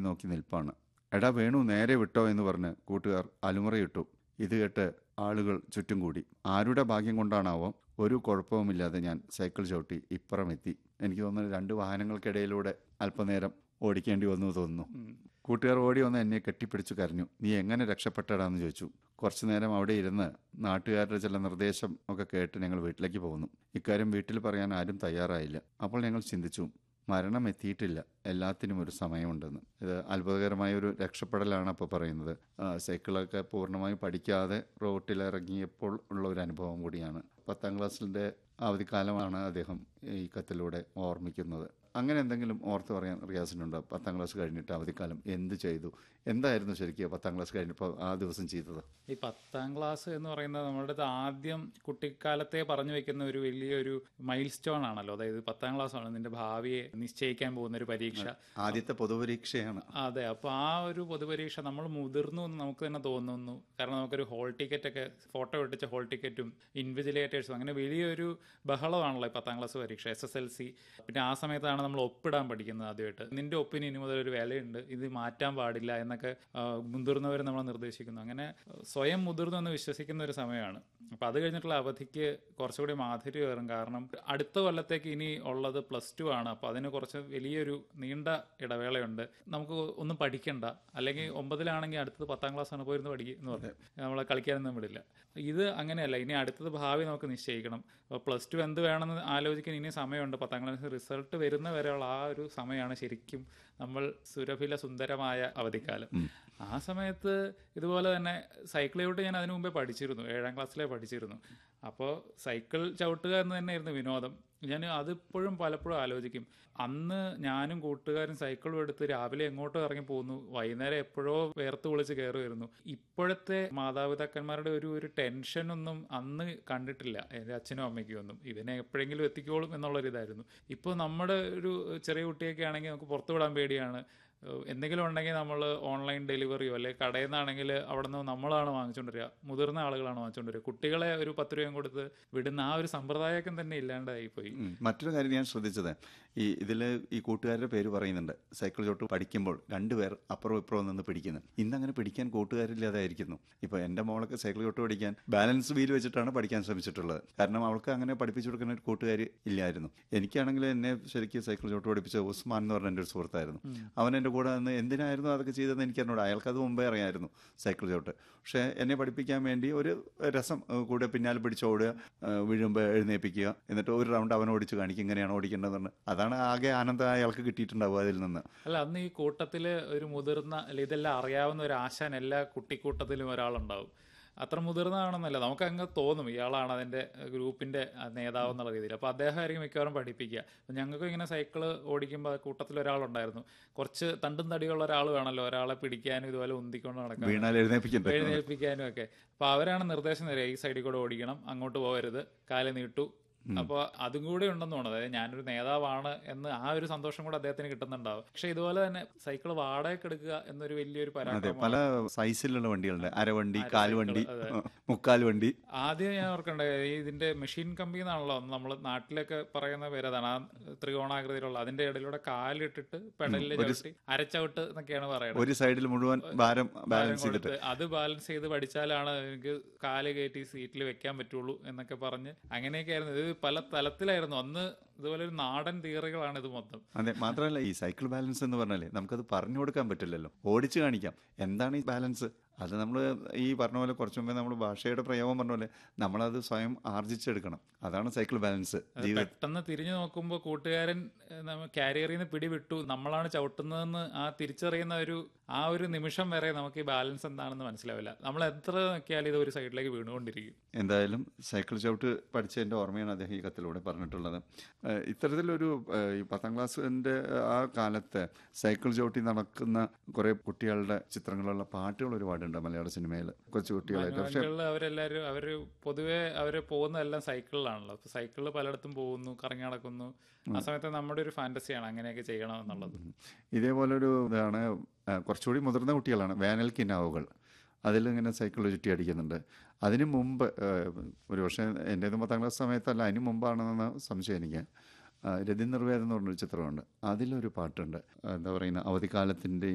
നോക്കി നിൽപ്പാണ് എടാ വേണു നേരെ വിട്ടോ എന്ന് പറഞ്ഞ് കൂട്ടുകാർ അലുമുറയിട്ടു ഇത് കേട്ട് ആളുകൾ ചുറ്റും കൂടി ആരുടെ ഭാഗ്യം കൊണ്ടാണാവോ ഒരു കുഴപ്പവുമില്ലാതെ ഞാൻ സൈക്കിൾ ചവിട്ടി ഇപ്പുറം എത്തി എനിക്ക് തോന്നുന്നു രണ്ട് വാഹനങ്ങൾക്കിടയിലൂടെ അല്പനേരം ഓടിക്കേണ്ടി വന്നു തോന്നുന്നു കൂട്ടുകാർ ഓടി വന്ന് എന്നെ കെട്ടിപ്പിടിച്ചു കരഞ്ഞു നീ എങ്ങനെ രക്ഷപ്പെട്ടടാന്ന് ചോദിച്ചു കുറച്ചു നേരം അവിടെ ഇരുന്ന് നാട്ടുകാരുടെ ചില നിർദ്ദേശം ഒക്കെ കേട്ട് ഞങ്ങൾ വീട്ടിലേക്ക് പോകുന്നു ഇക്കാര്യം വീട്ടിൽ പറയാൻ ആരും തയ്യാറായില്ല അപ്പോൾ ഞങ്ങൾ ചിന്തിച്ചു മരണം എത്തിയിട്ടില്ല എല്ലാത്തിനും ഒരു സമയമുണ്ടെന്ന് ഇത് അത്ഭുതകരമായ ഒരു രക്ഷപ്പെടലാണ് അപ്പോൾ പറയുന്നത് ആ, സൈക്കിളൊക്കെ പൂർണ്ണമായും പഠിക്കാതെ റോട്ടിലിറങ്ങിയപ്പോൾ ഉള്ള ഒരു അനുഭവം കൂടിയാണ് പത്താം ക്ലാസ്സിൻ്റെ അവധിക്കാലമാണ് അദ്ദേഹം ഈ കത്തിലൂടെ ഓർമ്മിക്കുന്നത് അങ്ങനെ എന്തെങ്കിലും ഓർത്ത് പറയാൻ റിയാസിനുണ്ടോ പത്താം ക്ലാസ് കഴിഞ്ഞിട്ട് അവധിക്കാലം എന്ത് ചെയ്തു എന്തായിരുന്നു ശരിക്കും പത്താം ക്ലാസ് കഴിഞ്ഞപ്പോൾ ആ ദിവസം ചെയ്തത് ഈ പത്താം ക്ലാസ് എന്ന് പറയുന്നത് നമ്മുടെ അടുത്ത് ആദ്യം കുട്ടിക്കാലത്തെ പറഞ്ഞു വെക്കുന്ന ഒരു വലിയൊരു മൈൽ സ്റ്റോൺ ആണല്ലോ അതായത് പത്താം ക്ലാസ് ആണ് നിന്റെ ഭാവിയെ നിശ്ചയിക്കാൻ പോകുന്ന ഒരു പരീക്ഷ ആദ്യത്തെ പൊതുപരീക്ഷയാണ് അതെ അപ്പോൾ ആ ഒരു പൊതുപരീക്ഷ നമ്മൾ മുതിർന്നു എന്ന് നമുക്ക് തന്നെ തോന്നുന്നു കാരണം നമുക്കൊരു ഹോൾ ടിക്കറ്റ് ഒക്കെ ഫോട്ടോ ഒട്ടിച്ച ഹോൾ ടിക്കറ്റും ഇൻവിജിലേറ്റേഴ്സും അങ്ങനെ വലിയൊരു ബഹളമാണല്ലോ ഈ പത്താം ക്ലാസ് പരീക്ഷ എസ് എസ് എൽ സി പിന്നെ ആ സമയത്താണ് നമ്മൾ ഒപ്പിടാൻ പഠിക്കുന്നത് ആദ്യമായിട്ട് നിന്റെ ഒപ്പിന് ഇനി മുതൽ ഒരു വിലയുണ്ട് ഇത് മാറ്റാൻ പാടില്ല എന്നൊക്കെ ആ, മുതിർന്നവർ നമ്മളെ നിർദ്ദേശിക്കുന്നു അങ്ങനെ ആ, സ്വയം മുതിർന്നു എന്ന് വിശ്വസിക്കുന്ന ഒരു സമയമാണ് അപ്പോൾ അത് കഴിഞ്ഞിട്ടുള്ള അവധിക്ക് കുറച്ചുകൂടി മാധുര്യം കയറും കാരണം അടുത്ത കൊല്ലത്തേക്ക് ഇനി ഉള്ളത് പ്ലസ് ടു ആണ് അപ്പോൾ അതിന് കുറച്ച് വലിയൊരു നീണ്ട ഇടവേളയുണ്ട് നമുക്ക് ഒന്നും പഠിക്കണ്ട അല്ലെങ്കിൽ ഒമ്പതിലാണെങ്കിൽ അടുത്തത് പത്താം ക്ലാസ് ആണ് പോയിരുന്ന് പഠിക്കുക എന്ന് പറഞ്ഞു നമ്മളെ കളിക്കാനൊന്നും വിടില്ല ഇത് അങ്ങനെയല്ല ഇനി അടുത്തത് ഭാവി നമുക്ക് നിശ്ചയിക്കണം അപ്പോൾ പ്ലസ് ടു എന്ത് വേണമെന്ന് ആലോചിക്കാൻ ഇനി സമയമുണ്ട് പത്താം ക്ലാസ് റിസൾട്ട് വരുന്ന വരെയുള്ള ആ ഒരു സമയമാണ് ശരിക്കും നമ്മൾ സുരഭില സുന്ദരമായ അവധിക്കാലം ആ സമയത്ത് ഇതുപോലെ തന്നെ സൈക്കിൾ ചവിട്ട് ഞാൻ അതിനു മുമ്പേ പഠിച്ചിരുന്നു ഏഴാം ക്ലാസ്സിലേ പഠിച്ചിരുന്നു അപ്പോൾ സൈക്കിൾ ചവിട്ടുക എന്ന് തന്നെയായിരുന്നു വിനോദം ഞാൻ അതിപ്പോഴും പലപ്പോഴും ആലോചിക്കും അന്ന് ഞാനും കൂട്ടുകാരും സൈക്കിളും എടുത്ത് രാവിലെ എങ്ങോട്ടോ ഇറങ്ങി പോകുന്നു വൈകുന്നേരം എപ്പോഴോ വേർത്ത് വിളിച്ച് കയറി വരുന്നു ഇപ്പോഴത്തെ മാതാപിതാക്കന്മാരുടെ ഒരു ഒരു ടെൻഷനൊന്നും അന്ന് കണ്ടിട്ടില്ല എൻ്റെ അച്ഛനും അമ്മയ്ക്കും ഒന്നും ഇവനെ എപ്പോഴെങ്കിലും എത്തിക്കോളും എന്നുള്ളൊരു ഇതായിരുന്നു ഇപ്പോൾ നമ്മുടെ ഒരു ചെറിയ കുട്ടിയൊക്കെ ആണെങ്കിൽ നമുക്ക് പുറത്തു വിടാൻ പേടിയാണ് ഏഹ് എന്തെങ്കിലും ഉണ്ടെങ്കിൽ നമ്മൾ ഓൺലൈൻ ഡെലിവറിയോ അല്ലെങ്കിൽ കടയിൽ നിന്നാണെങ്കിൽ അവിടെ നിന്ന് നമ്മളാണ് വാങ്ങിച്ചുകൊണ്ട് വരിക മുതിർന്ന ആളുകളാണ് വാങ്ങിച്ചുകൊണ്ട് വരിക കുട്ടികളെ ഒരു പത്ത് രൂപയും കൊടുത്ത് വിടുന്ന ആ ഒരു സമ്പ്രദായമൊക്കെ തന്നെ ഇല്ലാണ്ടായി പോയി ഉം. മറ്റൊരു കാര്യം ഞാൻ ശ്രദ്ധിച്ചത് ഈ ഇതിൽ ഈ കൂട്ടുകാരുടെ പേര് പറയുന്നുണ്ട് സൈക്കിൾ ചോട്ട് പഠിക്കുമ്പോൾ രണ്ടുപേർ അപ്പുറവും ഇപ്പുറവും നിന്ന് പിടിക്കുന്നു ഇന്നങ്ങനെ പിടിക്കാൻ കൂട്ടുകാരില്ലാതായിരിക്കുന്നു ഇപ്പോൾ എൻ്റെ മോളൊക്കെ സൈക്കിൾ ചോട്ട് പഠിക്കാൻ ബാലൻസ് വീൽ വെച്ചിട്ടാണ് പഠിക്കാൻ ശ്രമിച്ചിട്ടുള്ളത് കാരണം അവൾക്ക് അങ്ങനെ പഠിപ്പിച്ചു കൊടുക്കുന്ന ഒരു കൂട്ടുകാർ ഇല്ലായിരുന്നു എനിക്കാണെങ്കിൽ എന്നെ ശരിക്കും സൈക്കിൾ ചോട്ട് പഠിപ്പിച്ച ഉസ്മാൻ എന്ന് പറഞ്ഞ എൻ്റെ ഒരു സുഹൃത്തായിരുന്നു അവൻ എൻ്റെ കൂടെ നിന്ന് എന്തിനായിരുന്നു അതൊക്കെ ചെയ്തതെന്ന് എനിക്കറിഞ്ഞൂടാ അയാൾക്ക് അത് മുമ്പേ അറിയായിരുന്നു സൈക്കിൾ ചോട്ട് പക്ഷേ എന്നെ പഠിപ്പിക്കാൻ വേണ്ടി ഒരു രസം ഏഹ് കൂടെ പിന്നാലെ പിടിച്ചോടുക ഏഹ് വീഴുമ്പോൾ എഴുന്നേൽപ്പിക്കുക എന്നിട്ട് ഒരു റൗണ്ട് അവൻ ഓടിച്ച് കാണിക്കും ഇങ്ങനെയാണ് ഓടിക്കേണ്ടതെന്ന് പറഞ്ഞ് അതാണ് ആകെ ആനന്ദം അയാൾക്ക് കിട്ടിയിട്ടുണ്ടാവുക അതിൽ നിന്ന് അല്ല അന്ന് ഈ കൂട്ടത്തിൽ ഒരു മുതിർന്ന അല്ല ഇതെല്ലാം അറിയാവുന്ന ഒരു ആശാൻ എല്ലാ കുട്ടിക്കൂട്ടത്തിലും ഒരാളുണ്ടാവും അത്ര മുതിർന്നതാണെന്നല്ല നമുക്ക് അങ്ങ് തോന്നും ഇയാളാണ് അതിൻ്റെ ഗ്രൂപ്പിൻ്റെ നേതാവ് എന്നുള്ള രീതിയിൽ അപ്പോൾ അദ്ദേഹമായിരിക്കും മിക്കവാറും പഠിപ്പിക്കുക അപ്പം ഞങ്ങൾക്ക് ഇങ്ങനെ സൈക്കിള് ഓടിക്കുമ്പോൾ കൂട്ടത്തിൽ ഒരാളുണ്ടായിരുന്നു കുറച്ച് തണ്ടും തടിയുള്ള ഒരാൾ വേണമല്ലോ ഒരാളെ പിടിക്കാനും ഇതുപോലെ ഉന്തിക്കൊണ്ട് നടക്കാൻ വീണാൽ എഴുന്നേൽപ്പിക്കണ്ടേ എഴുന്നേൽപ്പിക്കാനും ഒക്കെ അപ്പോൾ അവരാണ് നിർദ്ദേശം തരിക ഈ സൈഡിൽ കൂടെ ഓടിക്കണം അങ്ങോട്ട് പോകരുത് കാല് നീട്ടു അപ്പോൾ അതും കൂടി ഉണ്ടെന്ന് തോന്നുന്നു അതായത് ഞാനൊരു നേതാവാണ് എന്ന് ആ ഒരു സന്തോഷം കൂടെ അദ്ദേഹത്തിന് കിട്ടുന്നുണ്ടാവും പക്ഷെ ഇതുപോലെ തന്നെ സൈക്കിൾ വാടകയ്ക്ക് എടുക്കുക എന്നൊരു വലിയൊരു അതെ പരാക്രമം പല സൈസിലുള്ള വണ്ടികളുണ്ട് അരവണ്ടി കാൽവണ്ടി മുക്കാൽ വണ്ടി ആദ്യം ഞാൻ ഓർക്കണ്ടേ ഈ ഇതിന്റെ മെഷീൻ കമ്പി എന്നാണല്ലോ നമ്മൾ നാട്ടിലൊക്കെ പറയുന്ന പേര് അതാണ് ആ ത്രികോണാകൃതിയിലുള്ള അതിന്റെ ഇടയിലൂടെ കാലിട്ടിട്ട് പെടലിൽ ചവിട്ടി അരച്ചവിട്ട് എന്നൊക്കെയാണ് പറയുന്നത് ഒരു സൈഡിൽ മുഴുവൻ ഭാരം ബാലൻസ് ചെയ്തിട്ട് കൊടുത്ത് അത് ബാലൻസ് ചെയ്ത് പഠിച്ചാലാണ് എനിക്ക് കാല് കയറ്റി സീറ്റിൽ വെക്കാൻ പറ്റുള്ളൂ എന്നൊക്കെ പറഞ്ഞ് അങ്ങനെയൊക്കെ ആയിരുന്നു ഇത് പല തലത്തിലായിരുന്നു അന്ന് ഇതുപോലെ ഒരു നാടൻ തിയറികളാണ് ഇത് മൊത്തം അതെ മാത്രമല്ല ഈ സൈക്കിൾ ബാലൻസ് എന്ന് പറഞ്ഞാലേ നമുക്കത് പറഞ്ഞു കൊടുക്കാൻ പറ്റില്ലല്ലോ ഓടിച്ചു കാണിക്കാം എന്താണ് ഈ ബാലൻസ് അത് നമ്മൾ ഈ പറഞ്ഞ പോലെ കുറച്ച് മുമ്പേ നമ്മൾ ഭാഷയുടെ പ്രയോഗം പറഞ്ഞ പോലെ നമ്മളത് സ്വയം ആർജിച്ചെടുക്കണം അതാണ് സൈക്കിൾ ബാലൻസ് ജീവിത പെട്ടെന്ന് തിരിഞ്ഞു നോക്കുമ്പോൾ കൂട്ടുകാരൻ കാരിയറിൽ നിന്ന് പിടിവിട്ടു നമ്മളാണ് ചവിട്ടുന്നതെന്ന് ആ തിരിച്ചറിയുന്ന ഒരു ആ ഒരു നിമിഷം വരെ നമുക്ക് ഈ ബാലൻസ് എന്താണെന്ന് മനസ്സിലാവില്ല നമ്മൾ എത്ര നോക്കിയാലും ഇത് ഒരു സൈഡിലേക്ക് വീണുകൊണ്ടിരിക്കും എന്തായാലും സൈക്കിൾ ചവിട്ട് പഠിച്ചതിൻ്റെ ഓർമ്മയാണ് അദ്ദേഹം ഈ കത്തിലൂടെ പറഞ്ഞിട്ടുള്ളത് ഏഹ് ഇത്തരത്തിലൊരു ഏഹ് ഈ പത്താം ക്ലാസ്സിൻ്റെ ആ കാലത്ത് സൈക്കിൾ ചവിട്ടി നടക്കുന്ന കുറേ കുട്ടികളുടെ ചിത്രങ്ങളുള്ള പാട്ടുകൾ ഒരുപാടുണ്ട് മലയാള സിനിമയിൽ കൊച്ചു കുട്ടികളായിട്ട് പക്ഷേ സൈക്കിളിൽ അവരെല്ലാവരും അവർ പൊതുവെ അവർ പോകുന്നതെല്ലാം സൈക്കിളിലാണല്ലോ അപ്പോൾ സൈക്കിളിൽ പലയിടത്തും പോകുന്നു കറങ്ങി നടക്കുന്നു ആ സമയത്ത് നമ്മുടെ ഒരു ഫാൻറ്റസിയാണ് അങ്ങനെയൊക്കെ ചെയ്യണം എന്നുള്ളത് ഇതേപോലൊരു ഇതാണ് ആ, കുറച്ചുകൂടി മുതിർന്ന കുട്ടികളാണ് വേനൽ കിനാവുകൾ അതിലിങ്ങനെ സൈക്കിൾ ചുറ്റി അടിക്കുന്നുണ്ട് അതിന് മുമ്പ് ആ, ഒരു പക്ഷേ എൻ്റേത് പത്താം ക്ലാസ് സമയത്തല്ല അതിന് മുമ്പാണെന്ന് സംശയം എനിക്ക് ആ, രതി നിർവേദം എന്ന് പറഞ്ഞൊരു ചിത്രമുണ്ട് അതിലൊരു പാട്ടുണ്ട് എന്താ പറയുന്ന അവധിക്കാലത്തിൻ്റെ